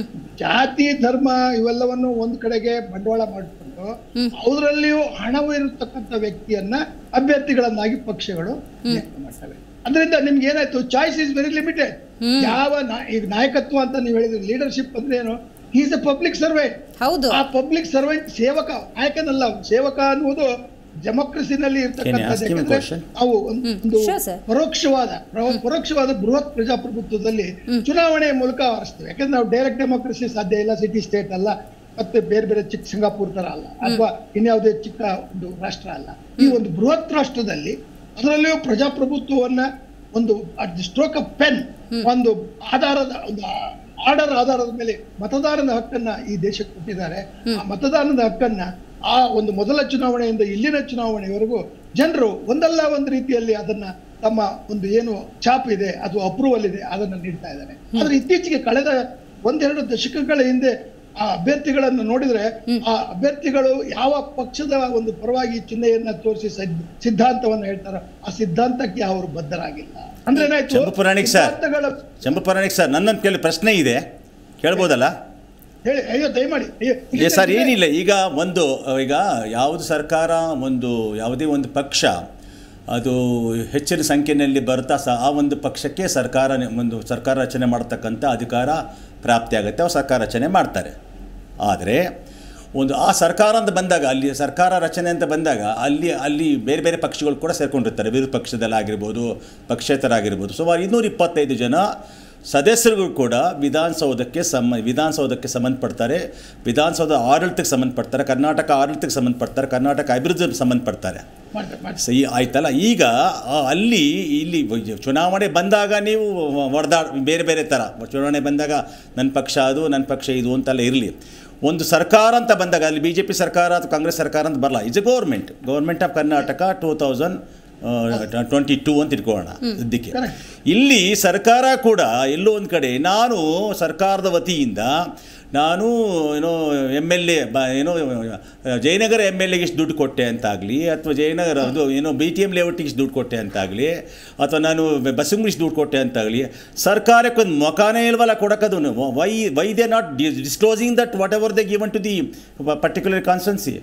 ಜಾತಿ ಧರ್ಮ ಇವೆಲ್ಲವನ್ನು ಒಂದ್ ಕಡೆಗೆ ಬಂಡವಾಳ ಮಾಡಿಕೊಂಡು ಅವರಲ್ಲಿಯೂ ಹಣವು ಇರತಕ್ಕಂಥ ವ್ಯಕ್ತಿಯನ್ನ ಅಭ್ಯರ್ಥಿಗಳನ್ನಾಗಿ ಪಕ್ಷಗಳು ನೇಮಕ ಮಾಡ್ತವೆ ಅದರಿಂದ ನಿಮ್ಗೆ ಏನಾಯ್ತು ಚಾಯ್ಸ್ ಇಸ್ ವೆರಿ ಲಿಮಿಟೆಡ್ ಯಾವ ನಾ- ಈಗ ನಾಯಕತ್ವ ಅಂತ ನೀವು ಹೇಳಿದ್ರಿ ಲೀಡರ್ಶಿಪ್ ಅಂದ್ರೆ ಏನು ಈಸ್ ಅ ಪಬ್ಲಿಕ್ ಸರ್ವೆಂಟ್ ಹೌದು ಆ ಪಬ್ಲಿಕ್ ಸರ್ವೆಂಟ್ ಸೇವಕ ನಾಯಕನಲ್ಲ ಅವ್ನು. ಸೇವಕ ಅನ್ನುವುದು ಡೆಮೋಕ್ರಸಿನಲ್ಲಿ Can I ಇರ್ತಕ್ಕಂಥದ್ದು ask him a ಯಾಕಂದ್ರೆ question? ಅವು ಒಂದು ಒಂದು Sure, sir. ಪರೋಕ್ಷವಾದ ಪ್ರ- ಪರೋಕ್ಷವಾದ ಬೃಹತ್ ಪ್ರಜಾಪ್ರಭುತ್ವದಲ್ಲಿ ಚುನಾವಣೆಯ ಮೂಲಕ ಆರಿಸ್ತೀವಿ ಯಾಕಂದ್ರೆ ನಾವು ಡೈರೆಕ್ಟ್ ಡೆಮೋಕ್ರಸಿ ಸಾಧ್ಯ ಇಲ್ಲ ಸಿಟಿ ಸ್ಟೇಟ್ ಅಲ್ಲ ಮತ್ತೆ ಬೇರೆ ಬೇರೆ ಚಿಕ್ಕ ಸಿಂಗಾಪುರ್ ತರ ಅಲ್ಲ ಅಥವಾ ಇನ್ಯಾವುದೇ ಚಿಕ್ಕ ಒಂದು ರಾಷ್ಟ್ರ ಅಲ್ಲ ಈ ಒಂದು ಬೃಹತ್ ರಾಷ್ಟ್ರದಲ್ಲಿ ಅದರಲ್ಲಿಯೂ ಪ್ರಜಾಪ್ರಭುತ್ವವನ್ನ ಒಂದು ಸ್ಟ್ರೋಕ್ ಆಫ್ ಪೆನ್ ಒಂದು ಆಧಾರದ ಒಂದು ಆರ್ಡರ್ ಆಧಾರದ ಮೇಲೆ ಮತದಾರನ ಹಕ್ಕನ್ನ ಈ ದೇಶಕ್ಕೆ ಕೊಟ್ಟಿದ್ದಾರೆ ಆ ಮತದಾನದ ಹಕ್ಕನ್ನ ಆ ಒಂದು ಮೊದಲ ಚುನಾವಣೆಯಿಂದ ಇಲ್ಲಿನ ಚುನಾವಣೆವರೆಗೂ ಜನರು ಒಂದಲ್ಲ ಒಂದು ರೀತಿಯಲ್ಲಿ ಅದನ್ನ ತಮ್ಮ ಒಂದು ಏನು ಛಾಪ್ ಇದೆ ಅಥವಾ ಅಪ್ರೂವಲ್ ಇದೆ ಅದನ್ನ ನೀಡ್ತಾ ಇದ್ದಾರೆ ಆದ್ರೆ ಇತ್ತೀಚೆಗೆ ಕಳೆದ ಒಂದೆರಡು ದಶಕಗಳ ಹಿಂದೆ ಆ ಅಭ್ಯರ್ಥಿಗಳನ್ನು ನೋಡಿದ್ರೆ ಆ ಅಭ್ಯರ್ಥಿಗಳು ಯಾವ ಪಕ್ಷದ ಒಂದು ಪರವಾಗಿ ಚಿಹ್ನೆಯನ್ನ ತೋರಿಸಿ ಸಿದ್- ಸಿದ್ಧಾಂತವನ್ನ ಹೇಳ್ತಾರೋ ಆ ಸಿದ್ಧಾಂತಕ್ಕೆ ಅವರು ಬದ್ಧರಾಗಿಲ್ಲ ಅಂದ್ರೆ ಏನಾಯ್ತು ಚಂಪು ಪುರಾಣಿಕ್ ಸರ್. ಸಿದ್ಧಾಂತಗಳ ಚಂಪು ಪರಾಣಿಕ್ ಸರ್ ನನ್ನೊಂದು ಕೇಳಿ ಪ್ರಶ್ನೆ ಇದೆ ಕೇಳ್ಬೋದಲ್ಲ ಹೇಳಿ ಅಯ್ಯೋ ದಯಮಾಡಿ ಅಯ್ಯೋ, ಏ ಸರ್ ಏನಿಲ್ಲ ಈಗ ಒಂದು ಈಗ ಯಾವುದು ಸರ್ಕಾರ ಒಂದು ಯಾವುದೇ ಒಂದು ಪಕ್ಷ ಅದು ಹೆಚ್ಚಿನ ಸಂಖ್ಯೆಯಲ್ಲಿ ಬರ್ತಾ ಸಹ ಆ ಒಂದು ಪಕ್ಷಕ್ಕೆ ಸರ್ಕಾರ ಒಂದು ಸರ್ಕಾರ ರಚನೆ ಮಾಡ್ತಕ್ಕಂಥ ಅಧಿಕಾರ ಪ್ರಾಪ್ತಿ ಆಗುತ್ತೆ ಅವ್ರು ಸರ್ಕಾರ ರಚನೆ ಮಾಡ್ತಾರೆ ಆದರೆ ಒಂದು ಆ ಸರ್ಕಾರ ಅಂತ ಬಂದಾಗ ಅಲ್ಲಿ ಸರ್ಕಾರ ರಚನೆ ಅಂತ ಬಂದಾಗ ಅಲ್ಲಿ ಅಲ್ಲಿ ಬೇರೆ ಬೇರೆ ಪಕ್ಷಗಳು ಕೂಡ ಸೇರ್ಕೊಂಡಿರ್ತಾರೆ ವಿರೋಧ ಪಕ್ಷದಲ್ಲಾಗಿರ್ಬೋದು ಪಕ್ಷೇತರಾಗಿರ್ಬೋದು ಸುಮಾರು ಇನ್ನೂರ ಇಪ್ಪತ್ತೈದು ಜನ ಸದಸ್ಯರುಗಳು ಕೂಡ ವಿಧಾನಸೌಧಕ್ಕೆ ಸಮ ವಿಧಾನಸೌಧಕ್ಕೆ ಸಂಬಂಧಪಡ್ತಾರೆ ವಿಧಾನಸೌಧ ಆಡಳಿತಕ್ಕೆ ಸಂಬಂಧಪಡ್ತಾರೆ ಕರ್ನಾಟಕ ಆಡಳಿತಕ್ಕೆ ಸಂಬಂಧಪಡ್ತಾರೆ ಕರ್ನಾಟಕ ಅಭಿವೃದ್ಧಿಗೆ ಸಂಬಂಧಪಡ್ತಾರೆ ಮಾಡ್ತಾರೆ ಮಾಡ್ತಾರೆ ಸೊ ಈ ಆಯ್ತಲ್ಲ ಈಗ ಆ ಅಲ್ಲಿ ಇಲ್ಲಿ ಚುನಾವಣೆ ಬಂದಾಗ ನೀವು ಹೊಡೆದಾ ಬೇರೆ ಬೇರೆ ಥರ ಚುನಾವಣೆ ಬಂದಾಗ ನನ್ನ ಪಕ್ಷ ಅದು ನನ್ನ ಪಕ್ಷ ಇದು ಅಂತೆಲ್ಲ ಇರಲಿ ಒಂದು ಸರ್ಕಾರ ಅಂತ ಬಂದಾಗ ಅಲ್ಲಿ ಬಿ ಜೆ ಪಿ ಸರ್ಕಾರ ಅಥವಾ ಕಾಂಗ್ರೆಸ್ ಸರ್ಕಾರ ಅಂತ ಬರಲ್ಲ is a government government of Karnataka two thousand twenty two ಅಂತ ಇಟ್ಕೊಳ್ಳೋಣ ಇದಕ್ಕೆ ಇಲ್ಲಿ ಸರ್ಕಾರ ಕೂಡ ಎಲ್ಲೋ ಒಂದು ಕಡೆ ನಾನು ಸರ್ಕಾರದ ವತಿಯಿಂದ ನಾನು ಏನೋ ಎಮ್ ಎಲ್ ಎ ಬ ಏನೋ ಜಯನಗರ ಎಮ್ ಎಲ್ ಎಗೆ ಇಷ್ಟು ದುಡ್ಡು ಕೊಟ್ಟೆ ಅಂತಾಗಲಿ ಅಥವಾ ಜಯನಗರ ಅದು ಏನೋ ಬಿ ಟಿ ಎಮ್ ಲೇಔಟಿಗೆ ಇಷ್ಟು ದುಡ್ಡು ಕೊಟ್ಟೆ ಅಂತಾಗಲಿ ಅಥವಾ ನಾನು ಬಸ್ಸಿಗೆ ಇಷ್ಟು ದುಡ್ಡು ಕೊಟ್ಟೆ ಅಂತಾಗಲಿ ಸರ್ಕಾರಕ್ಕೊಂದು ಮೊಖಾನೇ ಇಲ್ವಲ್ಲ ಕೊಡೋಕ್ಕದು why why they not disclosing that whatever they given to the particular constituency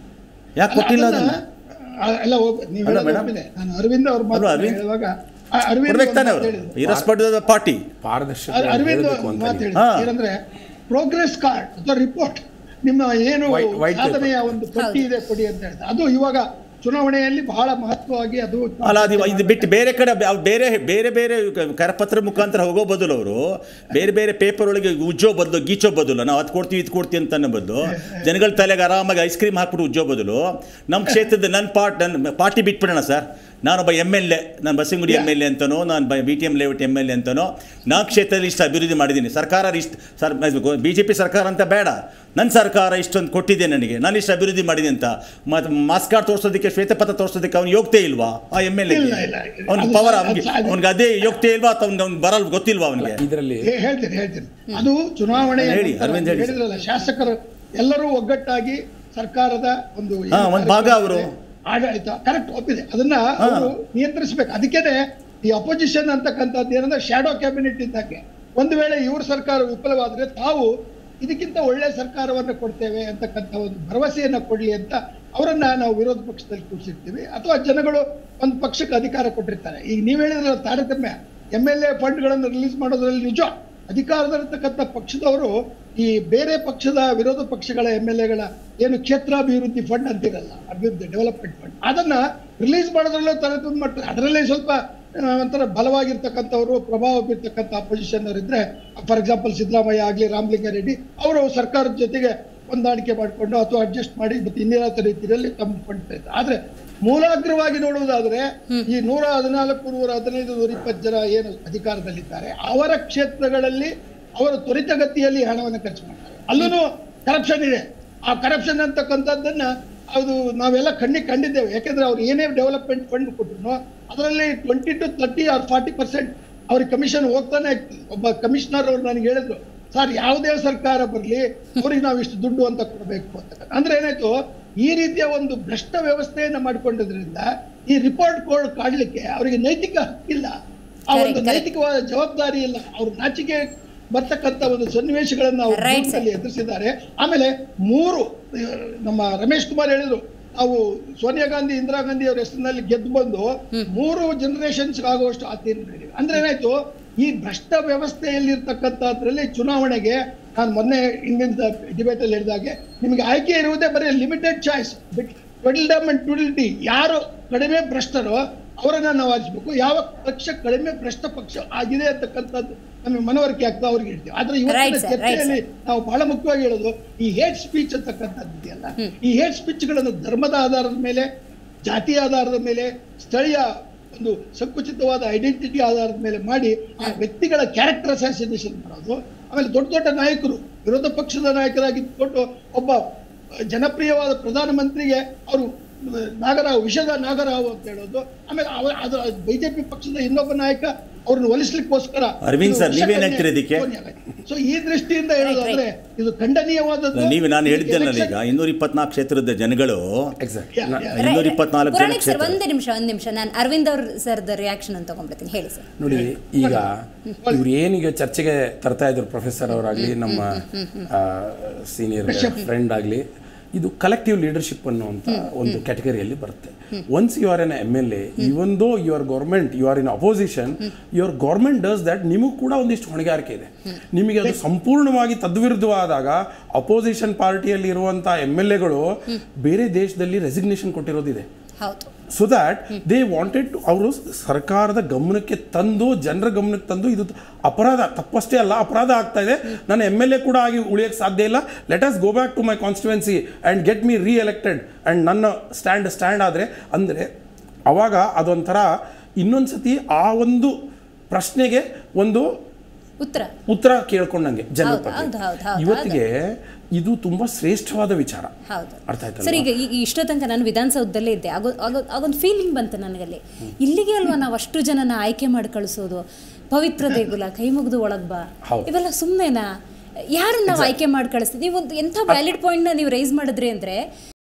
ಯಾಕೆ ಕೊಟ್ಟಿಲ್ಲ ಅದನ್ನ, ಅದನ್ನು ಆ, ಎಲ್ಲ ಹೋಗ್- ನೀವ್ ಅಲ್ಲ ಹೇಳೋದು ಮೇಡಮ್. ಒಪ್ಪಿದೆ. ನಾನು ಅರವಿಂದ್ ಅವ್ರ ಮಾತು ಅಲ್ವಾ ಅರವಿಂದ್? ಹೇಳುವಾಗ ಆ, ಅರವಿಂದ್ ಕೊಡ್ಬೇಕು ಒಂದು ತಾನೆ ಮಾತು ಅವರು ಹೇಳಿದ್ರು. ಇರಸ್ಪಡ್ ಪಾರ್ಟಿ ಪಾರದರ್ಶಕ ಅರ- ಅರವಿಂದ್ ಹೇಳಬೇಕು ಒಂದು ಅಂತ ಮಾತು ನೀವು. ಹೇಳಿದ್ರು ಹಾ. ಏನಂದ್ರೆ ಪ್ರೋಗ್ರೆಸ್ ಕಾರ್ಡ್ ಅಥವಾ ರಿಪೋರ್ಟ್ ನಿಮ್ಮ ಏನು White- white paper. ಸಾಧನೆಯ ಒಂದು ಪಟ್ಟಿ ಇದೆ ಕೊಡಿ ಅಂತ ಹೇಳಿದ್ರು ಅದು ಇವಾಗ ಚುನಾವಣೆಯಲ್ಲಿ ಬಹಳ ಮಹತ್ವವಾಗಿ ಅದು ಅಲ್ಲ ಅದು ಇದು ಬಿಟ್ಟು ಬೇರೆ ಕಡೆ ಅವ್ರು ಬೇರೆ ಬೇರೆ ಬೇರೆ ಕರಪತ್ರ ಮುಖಾಂತರ ಹೋಗೋ ಬದಲು ಅವರು ಬೇರೆ ಬೇರೆ ಪೇಪರ್ ಒಳಗೆ ಉಜ್ಜೋ ಬದಲು ಗೀಚೋ ಬದಲು ನಾವು ಅದು ಕೊಡ್ತೀವಿ ಇದು ಕೊಡ್ತೀವಿ ಅಂತ ಅನ್ನೋ ಬದಲು ಜನಗಳ ತಲೆಗೆ ಆರಾಮಾಗಿ ಐಸ್ ಕ್ರೀಮ್ ಹಾಕ್ಬಿಟ್ಟು ಉಜ್ಜೋ ಬದಲು ನಮ್ಮ ಕ್ಷೇತ್ರದ ನನ್ನ ಪಾರ್ಟ್ ನನ್ನ ಪಾರ್ಟಿ ಬಿಟ್ಬಿಡೋಣ ಸರ್ ನಾನೊಬ್ಬ ಎಮ್ ಎಲ್ ಎ ನಾನು ಬಸಂಗುಡಿ ಎಮ್ ಎಲ್ ಎ ಅಂತನೋ ನಾನು B T M layout M L A ಅಂತನೋ ನಾನು ಕ್ಷೇತ್ರದಲ್ಲಿ ಇಷ್ಟು ಅಭಿವೃದ್ಧಿ ಮಾಡಿದ್ದೀನಿ ಸರ್ಕಾರ ಇಷ್ಟು ಸರ್ ಬಿ ಜೆ ಪಿ ಸರ್ಕಾರ ಅಂತ ಬೇಡ ನನ್ನ ಸರ್ಕಾರ ಇಷ್ಟೊಂದು ಕೊಟ್ಟಿದೆ ನನಗೆ ನಾನು ಇಷ್ಟು ಅಭಿವೃದ್ಧಿ ಮಾಡಿದೆ ಅಂತ ಮತ್ತು ಮಾಸ್ಕ್ ಕಾರ್ಡ್ ತೋರಿಸೋದಕ್ಕೆ ಶ್ವೇತಪತ್ರ ತೋರಿಸೋದಕ್ಕೆ ಅವ್ನು ಯೋಗ್ಯತೆ ಇಲ್ವಾ ಆ ಎಮ್ ಎಲ್ ಎ ಇಲ್ಲ, ಇಲ್ಲ. ಅವ್ನ ಅದು ಪವರ್ ಸಾ- ಅವ್ನಿಗೆ ಅದು ಸಾ- ಅವ್ನಿಗೆ ಅದೇ ಯೋಗ್ಯತೆ ಇಲ್ವಾ ಅಥವಾ ಅವ್ನಿಗೆ ಅವ್ನಿಗೆ ಬರಲ್ಲ ಗೊತ್ತಿಲ್ವಾ ಅವನಿಗೆ ಇದರಲ್ಲಿ ಹೇ- ಹೇಳ್ತೀನಿ ಹೇಳ್ತೀನಿ ಅದು ಚುನಾವಣೆ ಹೇಳಿ, ನಂತರ ಅರವಿಂದ್ ಹೇಳಿ. ಹೇಳಿದ್ರಲ್ಲ ಶಾಸಕರು ಎಲ್ಲರೂ ಒಗ್ಗಟ್ಟಾಗಿ ಸರ್ಕಾರದ ಒಂದು ಏನು ಹಾ, ಒಂದ್ ಭಾಗ ಕಾರ್ಯಕ್ರಮ ಅವರು. ಇದೆ, ಆಡಳಿತ ಕರೆಕ್ಟ್ ಒಪ್ಪಿದೆ ಅದನ್ನ ಅವರು ನಿಯಂತ್ರಿಸಬೇಕು ಅದಕ್ಕೇನೆ ಈ ಅಪೋಸಿಷನ್ ಅಂತಕ್ಕಂಥದ್ದು ಏನಂದ್ರೆ ಶಾಡೋ ಕ್ಯಾಬಿನೆಟ್ ಇದ್ದಕ್ಕೆ ಒಂದು ವೇಳೆ ಇವ್ರ ಸರ್ಕಾರ ವಿಫಲವಾದ್ರೆ ತಾವು ಇದಕ್ಕಿಂತ ಒಳ್ಳೆ ಸರ್ಕಾರವನ್ನು ಕೊಡ್ತೇವೆ ಅಂತಕ್ಕಂಥ ಒಂದು ಭರವಸೆಯನ್ನ ಕೊಡ್ಲಿ ಅಂತ ಅವರನ್ನ ನಾವು ವಿರೋಧ ಪಕ್ಷದಲ್ಲಿ ಕೂರಿಸಿರ್ತೀವಿ ಅಥವಾ ಜನಗಳು ಒಂದು ಪಕ್ಷಕ್ಕೆ ಅಧಿಕಾರ ಕೊಟ್ಟಿರ್ತಾರೆ ಈಗ ನೀವು ಹೇಳಿದ್ರೆ ತಾರತಮ್ಯ ಎಮ್ ಎಲ್ ಎ ಫಂಡ್ಗಳನ್ನು ರಿಲೀಸ್ ಮಾಡೋದ್ರಲ್ಲಿ ನಿಜ ಅಧಿಕಾರದಲ್ಲಿರ್ತಕ್ಕಂಥ ಪಕ್ಷದವರು ಈ ಬೇರೆ ಪಕ್ಷದ ವಿರೋಧ ಪಕ್ಷಗಳ ಎಮ್ ಎಲ್ ಎಗಳ ಏನು ಕ್ಷೇತ್ರಾಭಿವೃದ್ಧಿ ಫಂಡ್ ಅಂತಿರಲ್ಲ ಅಭಿವೃದ್ಧಿ ಡೆವಲಪ್ಮೆಂಟ್ ಫಂಡ್ ಅದನ್ನ ರಿಲೀಸ್ ಮಾಡೋದ್ರಲ್ಲೂ ತಾರತಮ್ಯ ಮಾಡ್ತಾರೆ ಅದರಲ್ಲೇ ಸ್ವಲ್ಪ ಆ, ಒಂಥರ ಬಲವಾಗಿರ್ತಕ್ಕಂಥವ್ರು ಪ್ರಭಾವ ಬೀರ್ತಕ್ಕಂಥ ಅಪೋಸಿಷನ್ ಇದ್ರೆ ಫಾರ್ ಎಕ್ಸಾಂಪಲ್ ಸಿದ್ದರಾಮಯ್ಯ ಆಗಲಿ ರಾಮಲಿಂಗಾರೆಡ್ಡಿ ಅವರು ಸರ್ಕಾರದ ಜೊತೆಗೆ ಹೊಂದಾಣಿಕೆ ಮಾಡಿಕೊಂಡು ಅಥವಾ ಅಡ್ಜಸ್ಟ್ ಮಾಡಿ ಮತ್ತೆ ಇನ್ನಿರಾತ ರೀತಿಯಲ್ಲಿ ತಮ್ಮ ಫಂಡ್ ಇದ್ದಾರೆ ಆದ್ರೆ ಮೂಲಾಗ್ರವಾಗಿ ನೋಡುವುದಾದ್ರೆ ಈ ನೂರ ಹದಿನಾಲ್ಕು ನೂರ ಹದಿನೈದು ನೂರ ಇಪ್ಪತ್ತು ಜನ ಏನು ಅಧಿಕಾರದಲ್ಲಿದ್ದಾರೆ ಅವರ ಕ್ಷೇತ್ರಗಳಲ್ಲಿ ಅವರು ತ್ವರಿತಗತಿಯಲ್ಲಿ ಹಣವನ್ನು ಖರ್ಚು ಮಾಡ್ತಾರೆ ಅಲ್ಲೂ ಕರಪ್ಷನ್ ಇದೆ ಆ ಕರಪ್ಷನ್ ಅಂತಕ್ಕಂಥದ್ದನ್ನ ಅದು ನಾವೆಲ್ಲ ಕಣ್ಣಿಗೆ ಕಂಡಿದ್ದೇವೆ ಯಾಕೆಂದ್ರೆ ಅವ್ರು ಏನೇ ಡೆವಲಪ್ಮೆಂಟ್ ಫಂಡ್ ಕೊಟ್ಟರು ಅದರಲ್ಲಿ twenty to thirty or forty percent ಅವ್ರಿಗೆ ಕಮಿಷನ್ ಹೋಗ್ತಾನೆ ಇರ್ತದೆ ಒಬ್ಬ ಕಮಿಷನರ್ ಅವ್ರು ನನಗೆ ಹೇಳಿದ್ರು ಸರ್ ಯಾವುದೇ ಸರ್ಕಾರ ಬರಲಿ ಅವ್ರಿಗೆ ನಾವು ಇಷ್ಟು ದುಡ್ಡು ಅಂತ ಕೊಡಬೇಕು ಅಂತ ಅಂದ್ರೆ ಏನಾಯ್ತು ಈ ರೀತಿಯ ಒಂದು ಭ್ರಷ್ಟ ವ್ಯವಸ್ಥೆಯನ್ನ ಮಾಡ್ಕೊಂಡಿದ್ರಿಂದ ಈ ರಿಪೋರ್ಟ್ ಕೋಡ್ ಕಾಡ್ಲಿಕ್ಕೆ ಅವರಿಗೆ ನೈತಿಕ ಹಕ್ಕಿಲ್ಲ ಆ Correct, ಒಂದು correct. ನೈತಿಕವಾದ ಜವಾಬ್ದಾರಿ ಇಲ್ಲ ಅವ್ರ ನಾಚಿಕೆ ಬರ್ತಕ್ಕಂಥ ಒಂದು ಸನ್ನಿವೇಶಗಳನ್ನ ಅವ್ರು Right, ಜೀವನದಲ್ಲಿ ಎದುರಿಸಿದ್ದಾರೆ ಆಮೇಲೆ ಮೂರು ಆ, ನಮ್ಮ ರಮೇಶ್ ಕುಮಾರ್ ಹೇಳಿದ್ರು ನಾವು ಸೋನಿಯಾ ಗಾಂಧಿ ಇಂದಿರಾ ಗಾಂಧಿ ಅವರ ಹೆಸರಿನಲ್ಲಿ ಗೆದ್ದು ಬಂದು ಮೂರು ಜನರೇಷನ್ಸ್ ಆಗುವಷ್ಟು ಆತೀರ್ಣ ಮಾಡಿದ್ವಿ ಅಂದ್ರೆ ಏನಾಯ್ತು ಈ ಭ್ರಷ್ಟ ವ್ಯವಸ್ಥೆಯಲ್ಲಿರ್ತಕ್ಕಂಥದ್ರಲ್ಲಿ ಚುನಾವಣೆಗೆ ನಾನು ಮೊನ್ನೆ ಹಿಂದಿನ ಡಿಬೇಟ್ ಅಲ್ಲಿ ಹೇಳಿದಾಗೆ ನಿಮಗೆ ಆಯ್ಕೆ ಇರುವುದೇ ಬರೀ limited choice between tweedledum and tweedledee ಯಾರು ಕಡಿಮೆ ಭ್ರಷ್ಟರೋ ಅವರನ್ನ ನಾವು ಆರಿಸಬೇಕು ಯಾವ ಪಕ್ಷ ಕಡಿಮೆ ಭ್ರಷ್ಟ ಪಕ್ಷ ಆಗಿದೆ ಅಂತಕ್ಕಂಥದ್ದು ನಮಗೆ ಮನವರಿಕೆ ಆಗ್ತಾ ಅವ್ರಿಗೆ ಹೇಳ್ತೀವಿ ಆದ್ರೆ Right, ಇವತ್ತಿನ sir, right, ಚರ್ಚೆಯಲ್ಲಿ ನಾವು ಬಹಳ ಮುಖ್ಯವಾಗಿ ಹೇಳೋದು ಈ ಹೇಟ್ ಸ್ಪೀಚ್ ಅಂತಕ್ಕಂಥದ್ದು ಇದೆಯಲ್ಲ ಈ ಹೇಟ್ ಸ್ಪೀಚ್ಗಳನ್ನು ಧರ್ಮದ ಆಧಾರದ ಮೇಲೆ ಜಾತಿ ಆಧಾರದ ಮೇಲೆ ಸ್ಥಳೀಯ ಒಂದು ಸಂಕುಚಿತವಾದ ಐಡೆಂಟಿಟಿ ಆಧಾರದ ಮೇಲೆ ಮಾಡಿ ಆ ವ್ಯಕ್ತಿಗಳ ಕ್ಯಾರೆಕ್ಟರ್ ಅಸಾಸಿನೇಷನ್ ಮಾಡೋದು ಆಮೇಲೆ ದೊಡ್ಡ ದೊಡ್ಡ ನಾಯಕರು ವಿರೋಧ ಪಕ್ಷದ ನಾಯಕರಾಗಿದ್ದುಕೊಂಡು ಒಬ್ಬ ಜನಪ್ರಿಯವಾದ ಪ್ರಧಾನಮಂತ್ರಿಗೆ ಅವರು ನಾಗರಾವ್ ವಿಷದ ನಾಗರಾವ್ ಅಂತ ಹೇಳೋದು ಆಮೇಲೆ ಅವ ಅದು ಬಿಜೆಪಿ ಪಕ್ಷದ ಇನ್ನೊಬ್ಬ ನಾಯಕ ಅವ್ರನ್ನ ಒಲಿಸ್ಲಿಕ್ಕೋಸ್ಕರ ಅರವಿಂದ್ ಸರ್, ನೀವೇನ್ ಹೇಳ್ತೀರಿ ಇದಕ್ಕೆ? ಸೊ ಈ ದೃಷ್ಟಿಯಿಂದ ಹೇಳೋದಾದ್ರೆ ಇದು ಖಂಡನೀಯವಾದದ್ದು ನೀವು ನಾನು ಇದಕ್ಕೆ ಹೇಳಿದ್ದೆನಲ್ಲ ಈಗ election- ಇನ್ನೂರ ಇಪ್ಪತ್ನಾಲ್ಕು ಕ್ಷೇತ್ರದ ಜನಗಳು ಎಕ್ಸಾಕ್ಟ್ Yeah, yeah. ಇನ್ನೂರ ಇಪ್ಪತ್ನಾಲ್ಕು ಜನ ಪುರಾಣಿಕ್ ಸರ್ ಕ್ಷೇತ್ರ ಒಂದೇ ನಿಮಿಷ ಒಂದು ನಿಮಿಷ ನಾನು ಅರವಿಂದ್ ಅವ್ರ ಸರ್ದ ರಿಯಾಕ್ಷನ್ ಅಂತ ತಗೊಂಡ್ಬಿಡ್ತೀನಿ ಹೇಳಿ ಸರ್ ನೋಡಿ ಈಗ ಇವ್ರು ಏನೀಗ ಚರ್ಚೆಗೆ ತರ್ತಾ ಇದ್ರು ಪ್ರೊಫೆಸರ್ ಅವರಾಗ್ಲಿ ನಮ್ಮ ಸೀನಿಯರ್ ಫ್ರೆಂಡ್ ಆಗಲಿ ಇದು ಕಲೆಕ್ಟಿವ್ ಲೀಡರ್ಶಿಪ್ ಅನ್ನುವಂಥ ಒಂದು ಕ್ಯಾಟಗರಿಯಲ್ಲಿ ಬರುತ್ತೆ once you are an M L A even though your government you are in opposition your government does that ನಿಮಗೂ ಕೂಡ ಒಂದಿಷ್ಟು ಹೊಣೆಗಾರಿಕೆ ಇದೆ ನಿಮಗೆ ಅದು ಸಂಪೂರ್ಣವಾಗಿ ತದ್ವಿರುದ್ಧವಾದಾಗ ಅಪೋಸಿಷನ್ ಪಾರ್ಟಿಯಲ್ಲಿ ಇರುವಂಥ ಎಮ್ ಎಲ್ ಎಗಳು ಬೇರೆ ದೇಶದಲ್ಲಿ ರೆಸಿಗ್ನೇಷನ್ ಕೊಟ್ಟಿರೋದಿದೆ ಹೌದು ಸೊ ದ್ಯಾಟ್ ದೇ ವಾಂಟೆಡ್ ಅವರು ಸರ್ಕಾರದ ಗಮನಕ್ಕೆ ತಂದು ಜನರ ಗಮನಕ್ಕೆ ತಂದು ಇದು ಅಪರಾಧ ತಪ್ಪಷ್ಟೇ ಅಲ್ಲ ಅಪರಾಧ ಆಗ್ತಾ ಇದೆ ನಾನು ಎಮ್ ಎಲ್ ಎ ಕೂಡ ಆಗಿ ಉಳಿಯೋಕ್ಕೆ ಸಾಧ್ಯ ಇಲ್ಲ let us go back to my constituency and get me re elected and ನನ್ನ ಸ್ಟ್ಯಾಂಡ್ ಸ್ಟ್ಯಾಂಡ್ ಆದರೆ ಅಂದರೆ ಅವಾಗ ಅದೊಂಥರ ಇನ್ನೊಂದು ಸತಿ ಆ ಒಂದು ಪ್ರಶ್ನೆಗೆ ಒಂದು ಉತ್ತರ ಉತ್ತರ ಕೇಳ್ಕೊಂಡಂಗೆ ಜನರ ಹೌದು, ಬಗ್ಗೆ. ಹೌದು, ಹೌದು, ಹೌದು, ಇವತ್ತಿಗೆ ಇದು ತುಂಬಾ ಶ್ರೇಷ್ಠವಾದ ವಿಚಾರ ಹೌದು ಅರ್ಥ ಆಯ್ತಲ್ಲ ಸರ್ ಈಗ ಈ- ಇಷ್ಟೋ ತನಕ ನಾನು ವಿಧಾನಸೌಧದಲ್ಲೇ ಇದ್ದೆ ಆಗೋ ಆಗೋ ಆಗೊಂದು ಫೀಲಿಂಗ್ ಬಂತು ನನಗಲ್ಲಿ ಇಲ್ಲಿಗೆ ಅಲ್ವಾ ನಾವು ಅಷ್ಟು ಜನನ ಆಯ್ಕೆ ಮಾಡಿ ಕಳಿಸೋದು ಪವಿತ್ರ ದೇಗುಲ ಕೈ ಮುಗಿದು ಒಳಗ್ ಬಾ ಹೌದು. ಇವೆಲ್ಲ ಸುಮ್ಮನೆನಾ ಯಾರನ್ನ ನಾವು ಆಯ್ಕೆ ಮಾಡಿ ಕಳಿಸ್ತೀವಿ ನೀವು ಒಂದು ಎಂಥ ವ್ಯಾಲಿಡ್ ಪಾಯಿಂಟ್ನ ನೀವು ರೈಸ್ ಮಾಡಿದ್ರಿ ಅಂದ್ರೆ